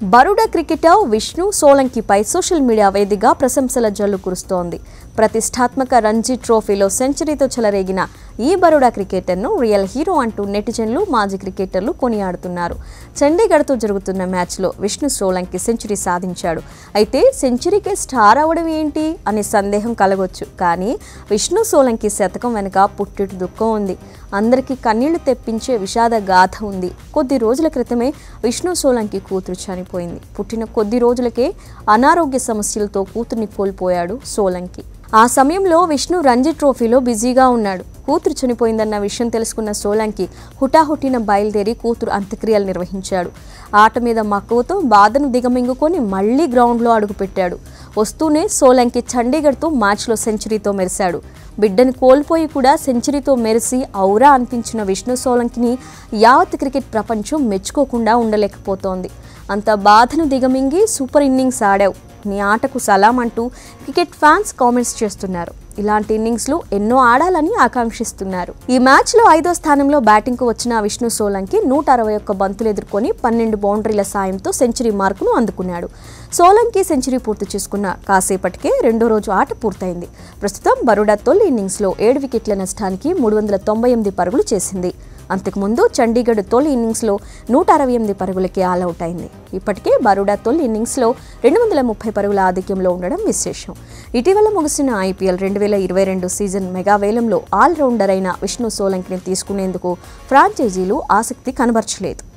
బరుడా cricketer Vishnu సోలంకిపై social media వేదికగా ప్రశంసల జల్లు కురుస్తోంది ప్రతిష్టాత్మక రంజీ ట్రోఫీలో సెంచరీతో చెలరేగిన ఈ బరోడా క్రికెటర్ను రియల్ హీరో అంటూ నెటిజన్లు మాజీ క్రికెటర్లు కొనియాడుతున్నారు చండీగఢ్తో జరుగుతున్న మ్యాచ్లో విష్ణు సోలంకి సెంచరీ సాధించాడు అయితే సెంచరీకి స్టార్ అవ్వడం ఏంటి అనే సందేహం కలగొచ్చు కానీ విష్ణు సోలంకి శతకం వెనుక పుట్టిటి దుఃఖం ఉంది అందరికీ కన్నీళ్లు తెప్పించే విషాద గాథ ఉంది కొద్ది రోజుల క్రితమే విష్ణు సోలంకి కూతురు చనిపోయింది పుట్టిన కొద్ది రోజులకే అనారోగ్య సమస్యలతో కూతుర్ని కోల్పోయాడు సోలంకి ఆ సమయంలో విష్ణు రంజీ ట్రోఫీలో బిజీగా ఉన్నాడు కూతురు చనిపోయిందన్న విషయం తెలుసుకున్న సోలంకి హుటాహుటిన బయలుదేరి కూతురు అంత్యక్రియలు నిర్వహించాడు ఆట మీద మక్కువతో బాధను దిగమింగుకొని మళ్లీ గ్రౌండ్లో అడుగుపెట్టాడు వస్తూనే సోలంకి చండీగఢ్తో మ్యాచ్లో సెంచరీతో మెరిశాడు బిడ్డని కోల్పోయి కూడా సెంచరీతో మెరిసి ఔరా అనిపించిన విష్ణు సోలంకిని యావత్ క్రికెట్ ప్రపంచం మెచ్చుకోకుండా ఉండలేకపోతోంది అంత బాధను దిగమింగి సూపర్ ఇన్నింగ్స్ ఆడావు నీ ఆటకు సలాం అంటూ క్రికెట్ ఫ్యాన్స్ కామెంట్స్ చేస్తున్నారు ఇలాంటి ఇన్నింగ్స్లు ఎన్నో ఆడాలని ఆకాంక్షిస్తున్నారు ఈ మ్యాచ్లో ఐదో స్థానంలో బ్యాటింగ్కు వచ్చిన విష్ణు సోలంకి నూట అరవై ఒక్క బంతులు ఎదుర్కొని పన్నెండు బౌండరీల సాయంతో సెంచరీ మార్కును అందుకున్నాడు సోలంకి సెంచరీ పూర్తి చేసుకున్న కాసేపటికే రెండో రోజు ఆట పూర్తయింది ప్రస్తుతం బరోడా తొలి ఇన్నింగ్స్లో ఏడు వికెట్ల నష్టానికి మూడు వందల తొంభై ఎనిమిది పరుగులు చేసింది అంతకుముందు చండీగఢ్ తొలి ఇన్నింగ్స్లో నూట అరవై ఎనిమిది పరుగులకి ఆల్అవుట్ అయింది ఇప్పటికే బరోడా తొలి ఇన్నింగ్స్లో రెండు వందల ముప్పై పరుగుల ఆధిక్యంలో ఉండడం విశేషం ఇటీవల ముగిసిన ఐపీఎల్ రెండు వేల ఇరవై రెండు సీజన్ మెగా వేలంలో ఆల్రౌండర్ అయిన విష్ణు సోలంకిని తీసుకునేందుకు ఫ్రాంచైజీలు ఆసక్తి కనబరచలేదు